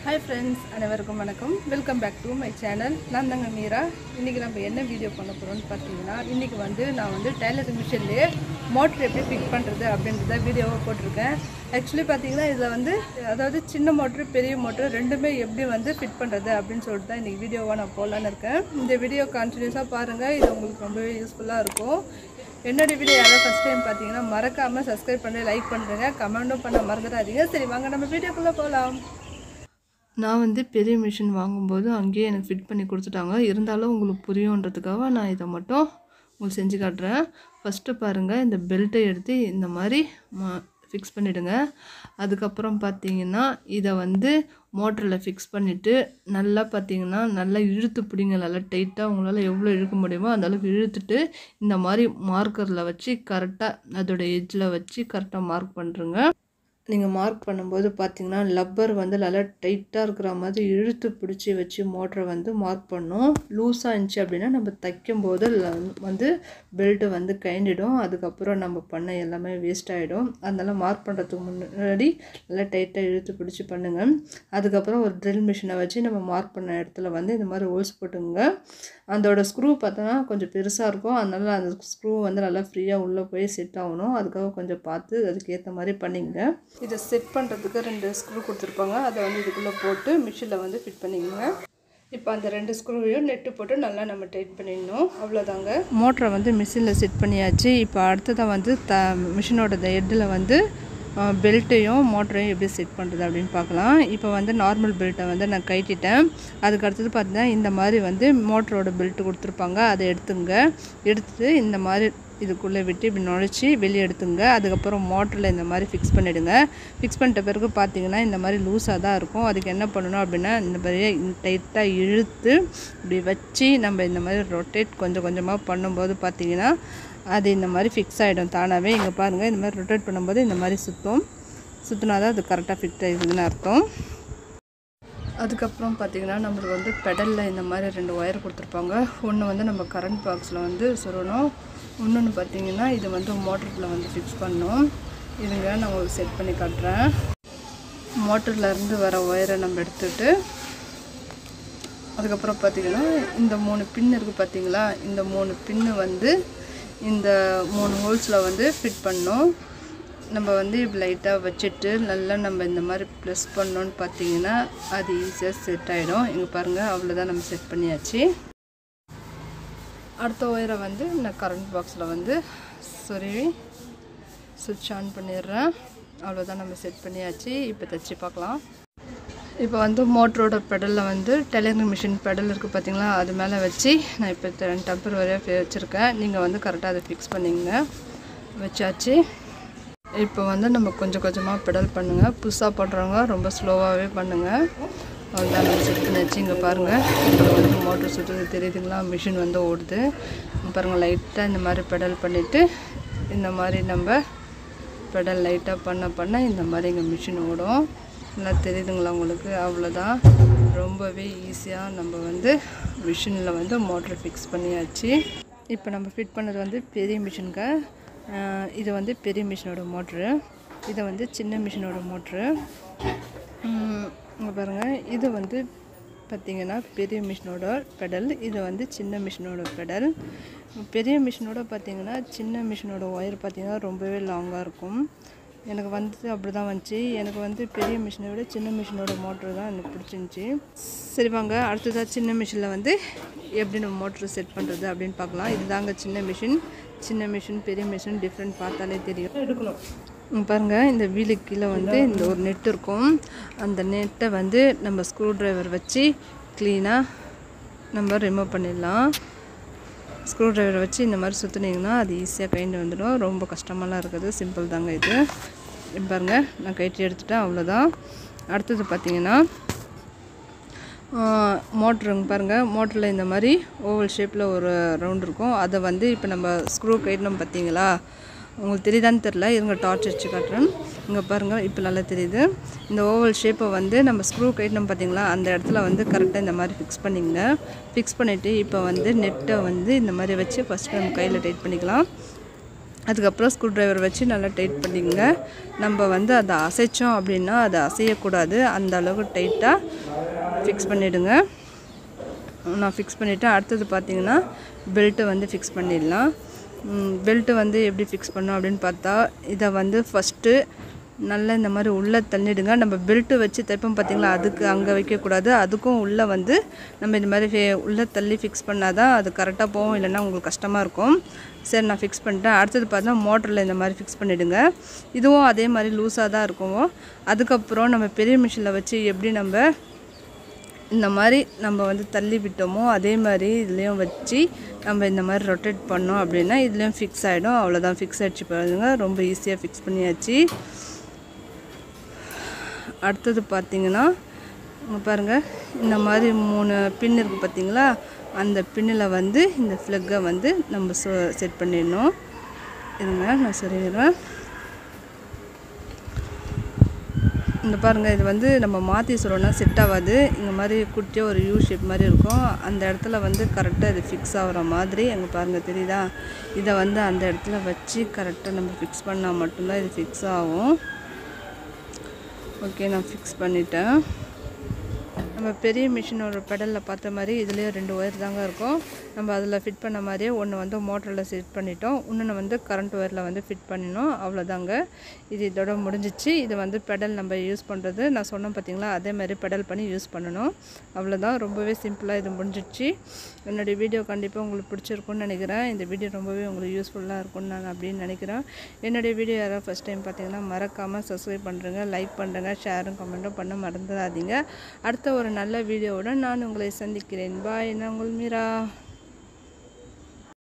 hi friends அனைவருக்கும் வணக்கம் welcome back to my channel நான் தாங்க மீரா இன்றைக்கி நம்ம என்ன வீடியோ பண்ண போகிறோம்னு பார்த்தீங்கன்னா இன்றைக்கி வந்து நான் வந்து டைலரிங் மிஷின்லேயே மோட்ரு எப்படி ஃபிட் பண்ணுறது அப்படின்றத வீடியோவை போட்டிருக்கேன் ஆக்சுவலி பார்த்தீங்கன்னா இதில் வந்து அதாவது சின்ன மோட்ரு பெரிய மோட்ரு ரெண்டுமே எப்படி வந்து ஃபிட் பண்ணுறது அப்படின்னு சொல்லிட்டு தான் இன்றைக்கி வீடியோவாக நான் போடலான்னு இருக்கேன் இந்த வீடியோ கண்டினியூஸாக பாருங்கள் இது உங்களுக்கு ரொம்பவே யூஸ்ஃபுல்லாக இருக்கும் என்னோட வீடியோ யாராவது ஃபஸ்ட் டைம் பார்த்தீங்கன்னா மறக்காமல் சப்ஸ்கிரைப் பண்ணி லைக் பண்ணுறேங்க கமெண்ட்டும் பண்ண மறந்துடாதீங்க சரி வாங்க நம்ம வீடியோக்குள்ளே போகலாம் நான் வந்து பெரிய மிஷின் வாங்கும்போது அங்கேயே எனக்கு ஃபிட் பண்ணி கொடுத்துட்டாங்க இருந்தாலும் உங்களுக்கு புரியுன்றதுக்காக நான் இதை மட்டும் உங்களுக்கு செஞ்சு காட்டுறேன் ஃபஸ்ட்டு பாருங்கள் இந்த பெல்ட்டை எடுத்து இந்த மாதிரி ஃபிக்ஸ் பண்ணிவிடுங்க அதுக்கப்புறம் பார்த்தீங்கன்னா இதை வந்து மோட்டரில் ஃபிக்ஸ் பண்ணிவிட்டு நல்லா பார்த்தீங்கன்னா நல்லா இழுத்து பிடிங்க நல்லா டைட்டாக உங்களால் எவ்வளோ இழுக்க முடியுமோ அந்த அளவுக்கு இழுத்துட்டு இந்த மாதிரி மார்க்கரில் வச்சு கரெக்டாக அதோட எட்ஜில் வச்சு கரெக்டாக மார்க் பண்ணுறங்க நீங்கள் மார்க் பண்ணும்போது பார்த்தீங்கன்னா லப்பர் வந்து நல்லா டைட்டாக இருக்கிற மாதிரி இழுத்து பிடிச்சி வச்சு மோட்டரை வந்து மார்க் பண்ணும் லூஸாக இருந்துச்சு அப்படின்னா நம்ம தைக்கும்போது ல- வந்து பெல்ட்டு வந்து கைண்டிடும் அதுக்கப்புறம் நம்ம பண்ண எல்லாமே வேஸ்ட் ஆகிடும் அதனால மார்க் பண்ணுறதுக்கு முன்னாடி நல்லா டைட்டாக இழுத்து பிடிச்சி பண்ணுங்கள் அதுக்கப்புறம் ஒரு ட்ரில் மிஷினை வச்சு நம்ம மார்க் பண்ண இடத்துல வந்து இந்த மாதிரி ஹோல்ஸ் போட்டுங்க அதோட ஸ்க்ரூ பார்த்தோன்னா கொஞ்சம் பெருசாக இருக்கும் அதனால அந்த ஸ்க்ரூ வந்து நல்லா ஃப்ரீயாக உள்ளே போய் செட் ஆகணும் அதுக்காக கொஞ்சம் பார்த்து அதுக்கு ஏற்ற மாதிரி பண்ணிங்க இதை செட் பண்ணுறதுக்கு ரெண்டு ஸ்க்ரூ கொடுத்துருப்பாங்க அதை வந்து இதுக்குள்ளே போட்டு மிஷினில் வந்து ஃபிட் பண்ணிக்கோங்க இப்போ அந்த ரெண்டு ஸ்க்ரூவையும் நெட்டு போட்டு நல்லா நம்ம டைட் பண்ணிடணும் அவ்வளோதாங்க மோட்டரை வந்து மிஷினில் செட் பண்ணியாச்சு இப்போ அடுத்ததாக வந்து த மிஷினோட ஹெட்டில் வந்து பெல்ட்டையும் மோட்டரையும் எப்படி செட் பண்ணுறது அப்படின்னு பார்க்கலாம் இப்போ வந்து நார்மல் பெல்ட்டை வந்து நான் கட்டிட்டேன் அதுக்கு அடுத்தது பார்த்தீங்கன்னா இந்த மாதிரி வந்து மோட்டரோட பெல்ட் கொடுத்துருப்பாங்க அதை எடுத்துங்க எடுத்துட்டு இந்த மாதிரி இதுக்குள்ளே விட்டு இப்படி நுழைச்சி வெளியே எடுத்துங்க அதுக்கப்புறம் மோட்டரில் இந்த மாதிரி ஃபிக்ஸ் பண்ணிவிடுங்க ஃபிக்ஸ் பண்ணிட்ட பிறகு பார்த்தீங்கன்னா இந்த மாதிரி லூஸாக தான் இருக்கும் அதுக்கு என்ன பண்ணணும் அப்படின்னா இந்த மாதிரி டைட்டாக இழுத்து இப்படி வச்சு நம்ம இந்த மாதிரி ரொட்டேட் கொஞ்சம் கொஞ்சமாக பண்ணும்போது பார்த்தீங்கன்னா அது இந்த மாதிரி ஃபிக்ஸ் ஆகிடும் தானாகவே இங்கே பாருங்கள் இந்த மாதிரி ரொட்டேட் பண்ணும்போது இந்த மாதிரி சுற்றும் சுற்றினா தான் அது கரெக்டாக ஃபிட் ஆகிடுதுன்னு அர்த்தம் அதுக்கப்புறம் பார்த்திங்கன்னா நம்மளுக்கு வந்து பெடலில் இந்த மாதிரி ரெண்டு ஒயர் கொடுத்துருப்பாங்க ஒன்று வந்து நம்ம கரண்ட் பாக்ஸில் வந்து சொல்லணும் இன்னொன்று பார்த்தீங்கன்னா இது வந்து மோட்டரில் வந்து ஃபிக்ஸ் பண்ணணும் இதுங்க நான் உங்களுக்கு செட் பண்ணி காட்டுறேன் மோட்டரில் இருந்து வர ஒயரை நம்ம எடுத்துட்டு அதுக்கப்புறம் பார்த்தீங்கன்னா இந்த மூணு பின் இருக்குது பார்த்தீங்களா இந்த மூணு பின்னு வந்து இந்த மூணு ஹோல்ஸில் வந்து ஃபிட் பண்ணோம் நம்ம வந்து இப்படி லைட்டாக வச்சுட்டு நல்லா நம்ம இந்த மாதிரி ப்ளஸ் பண்ணோன்னு பார்த்தீங்கன்னா அது ஈஸியாக செட் ஆகிடும் இங்கே பாருங்கள் அவ்வளோதான் நம்ம செட் பண்ணியாச்சு அடுத்த ஒயரை வந்து நான் கரண்ட் பாக்ஸில் வந்து சொருவி சுவிட்ச் ஆன் பண்ணிடுறேன் அவ்வளோதான் நம்ம செட் பண்ணியாச்சு இப்போ தைச்சி பார்க்கலாம் இப்போ வந்து மோட்டரோட பெடலில் வந்து டெலிவரி மிஷின் பெடல் இருக்குது பார்த்தீங்களா அது மேலே வச்சு நான் இப்போ டெம்பர் வரையாக வச்சுருக்கேன் நீங்கள் வந்து கரெக்டாக அதை ஃபிக்ஸ் பண்ணிங்க வச்சாச்சு இப்போ வந்து நம்ம கொஞ்சம் கொஞ்சமாக பெடல் பண்ணுங்கள் புதுசாக பண்ணுறவங்க ரொம்ப ஸ்லோவாகவே பண்ணுங்கள் அவ்வளோதான் நம்ம செட் பண்ணியாச்சு இங்கே பாருங்கள் இப்போ வந்து மோட்டர் சுற்றுறது தெரியுதுங்களா மிஷின் வந்து ஓடுது இங்க பாருங்கள் லைட்டாக இந்த மாதிரி பெடல் பண்ணிவிட்டு இந்த மாதிரி நம்ம பெடல் லைட்டாக பண்ண பண்ண இந்த மாதிரி இங்கே மிஷின் ஓடும் நல்லா தெரியுதுங்களா உங்களுக்கு அவ்வளோதான் ரொம்பவே ஈஸியாக நம்ம வந்து மிஷினில் வந்து மோட்டர் ஃபிக்ஸ் பண்ணியாச்சு இப்போ நம்ம ஃபிட் பண்ணது வந்து பெரிய மிஷினுங்க ஆஹ் இது வந்து பெரிய மிஷினோட மோட்ரு இது வந்து சின்ன மிஷினோட மோட்ரு இங்கே பாருங்கள் இது வந்து பார்த்திங்கன்னா பெரிய மிஷினோட பெடல் இது வந்து சின்ன மிஷினோட பெடல் பெரிய மிஷினோட பார்த்திங்கன்னா சின்ன மிஷினோட ஒயர் பார்த்திங்கன்னா ரொம்பவே லாங்காக இருக்கும் எனக்கு வந்து அப்படி தான் வந்துச்சு எனக்கு வந்து பெரிய மிஷினை விட சின்ன மிஷினோட மோட்ரு தான் எனக்கு பிடிச்சிருந்துச்சி சரி வாங்க அடுத்ததாக சின்ன மிஷினில் வந்து எப்படி நம்ம மோட்ரு செட் பண்ணுறது அப்படின்னு பார்க்கலாம் இதுதாங்க சின்ன மிஷின் சின்ன மிஷின் பெரிய மிஷின் டிஃப்ரெண்ட் பார்த்தாலே தெரியும் எடுக்கணும் இங்க பாருங்க இந்த வீலுக்கு கீழே வந்து இந்த ஒரு நெட் இருக்கும் அந்த நெட்டை வந்து நம்ம ஸ்க்ரூ டிரைவர் வச்சு க்ளீனாக நம்ம ரிமூவ் பண்ணிடலாம் ஸ்க்ரூ டிரைவரை வச்சு இந்த மாதிரி சுற்றுனீங்கன்னா அது ஈஸியாக கைண்டு வந்துடும் ரொம்ப கஷ்டமாலாம் இருக்குது சிம்பிள் தாங்க இது இங்க பாருங்க நான் கைட்டி எடுத்துட்டேன் அவ்வளோதான் அடுத்தது பார்த்தீங்கன்னா மோட்ருங்க பாருங்கள் மோட்டரில் இந்த மாதிரி ஓவல் ஷேப்பில் ஒரு ரவுண்ட் இருக்கும் அதை வந்து இப்போ நம்ம ஸ்க்ரூ கைட்டணும் பார்த்தீங்களா உங்களுக்கு தெரியுதான்னு தெரில இருங்க டார்ச் வச்சு காட்டுறேன் இங்கே பாருங்கள் இப்போ நல்லா தெரியுது இந்த ஓவல் ஷேப்பை வந்து நம்ம ஸ்க்ரூ கைட்டணும் பார்த்தீங்களா அந்த இடத்துல வந்து கரெக்டாக இந்த மாதிரி ஃபிக்ஸ் பண்ணிங்க ஃபிக்ஸ் பண்ணிவிட்டு இப்போ வந்து நெட்டை வந்து இந்த மாதிரி வச்சு ஃபஸ்ட்டு நம்ம கையில் டைட் பண்ணிக்கலாம் அதுக்கப்புறம் ஸ்க்ரூ ட்ரைவர் வச்சு நல்லா டைட் பண்ணிக்கங்க நம்ம வந்து அதை அசைச்சோம் அப்படின்னா அதை அசையக்கூடாது அந்த அளவுக்கு டைட்டாக ஃபிக்ஸ் பண்ணிவிடுங்க நான் ஃபிக்ஸ் பண்ணிவிட்டேன் அடுத்தது பார்த்தீங்கன்னா பெல்ட்டை வந்து ஃபிக்ஸ் பண்ணிடலாம் பெல்ட்டு வந்து எப்படி ஃபிக்ஸ் பண்ணோம் அப்படின்னு பார்த்தா இதை வந்து ஃபஸ்ட்டு நல்லா இந்த மாதிரி உள்ளே தள்ளிடுங்க நம்ம பெல்ட்டு வச்சு தைப்போம் பார்த்தீங்களா அதுக்கு அங்கே வைக்கக்கூடாது அதுக்கும் உள்ளே வந்து நம்ம இந்த மாதிரி ஃபே- உள்ளே தள்ளி ஃபிக்ஸ் பண்ணால் தான் அது கரெக்டாக போகும் இல்லைன்னா உங்களுக்கு கஷ்டமாக இருக்கும் சரி நான் ஃபிக்ஸ் பண்ணிட்டேன் அடுத்தது பார்த்தா மோட்டரில் இந்த மாதிரி ஃபிக்ஸ் பண்ணிவிடுங்க இதுவும் அதே மாதிரி லூஸாக தான் இருக்கும் அதுக்கப்புறம் நம்ம பெரிய மிஷினில் வச்சு எப்படி நம்ம இந்த மாதிரி நம்ம வந்து தள்ளி விட்டோமோ அதே மாதிரி இதுலேயும் வச்சு நம்ம இந்த மாதிரி ரொட்டேட் பண்ணோம் அப்படின்னா இதுலேயும் ஃபிக்ஸ் ஆகிடும் அவ்வளோதான் ஃபிக்ஸ் ஆகிடுச்சு பாருங்க ரொம்ப ஈஸியாக ஃபிக்ஸ் பண்ணியாச்சு அடுத்தது பார்த்தீங்கன்னா இங்க பாருங்கள் இந்த மாதிரி மூணு பின் இருக்குது பார்த்தீங்களா அந்த பின்னில் வந்து இந்த ஃப்ளக்கை வந்து நம்ம செட் பண்ணிடணும் இருங்க நான் சொல்லிடுறேன் இந்த பாருங்கள் இது வந்து நம்ம மாற்றி சொல்லணும்னா செட் ஆகாது இந்த மாதிரி குட்டியாக ஒரு யூ ஷேப் மாதிரி இருக்கும் அந்த இடத்துல வந்து கரெக்டாக இது ஃபிக்ஸ் ஆகிற மாதிரி அங்கே பாருங்கள் தெரியுதா இதை வந்து அந்த இடத்துல வச்சு கரெக்டாக நம்ம ஃபிக்ஸ் பண்ணால் மட்டும்தான் இது ஃபிக்ஸ் ஆகும் ஓகே நான் ஃபிக்ஸ் பண்ணிட்டேன் நம்ம பெரிய மிஷினோட பெடலில் பார்த்த மாதிரி இதுலேயும் ரெண்டு ஒயர் தாங்க இருக்கும் நம்ம அதில் ஃபிட் பண்ண மாதிரியே ஒன்று வந்து மோட்டரில் செட் பண்ணிட்டோம் இன்னொன்று வந்து கரண்ட் ஒயரில் வந்து ஃபிட் பண்ணினோம் அவ்வளோதாங்க இது இதோட முடிஞ்சிச்சு இது வந்து பெடல் நம்ம யூஸ் பண்ணுறது நான் சொன்னேன் பார்த்தீங்களா அதே மாதிரி பெடல் பண்ணி யூஸ் பண்ணணும் அவ்வளோதான் ரொம்பவே சிம்பிளாக இது முடிஞ்சிச்சு என்னுடைய வீடியோ கண்டிப்பாக உங்களுக்கு பிடிச்சிருக்கும்னு நினைக்கிறேன் இந்த வீடியோ ரொம்பவே உங்களுக்கு யூஸ்ஃபுல்லாக இருக்கும்னு நான் அப்படின்னு நினைக்கிறேன் என்னுடைய வீடியோ யாராவது ஃபஸ்ட் டைம் பார்த்தீங்கன்னா மறக்காமல் சப்ஸ்கிரைப் பண்ணுறேங்க லைக் பண்ணுறேங்க ஷேரும் கமெண்ட்டும் பண்ண மறந்துடாதீங்க அடுத்த ஒரு நல்ல வீடியோவுடன் நான் உங்களை சந்திக்கிறேன் பாய் நான் உங்கள் மீரா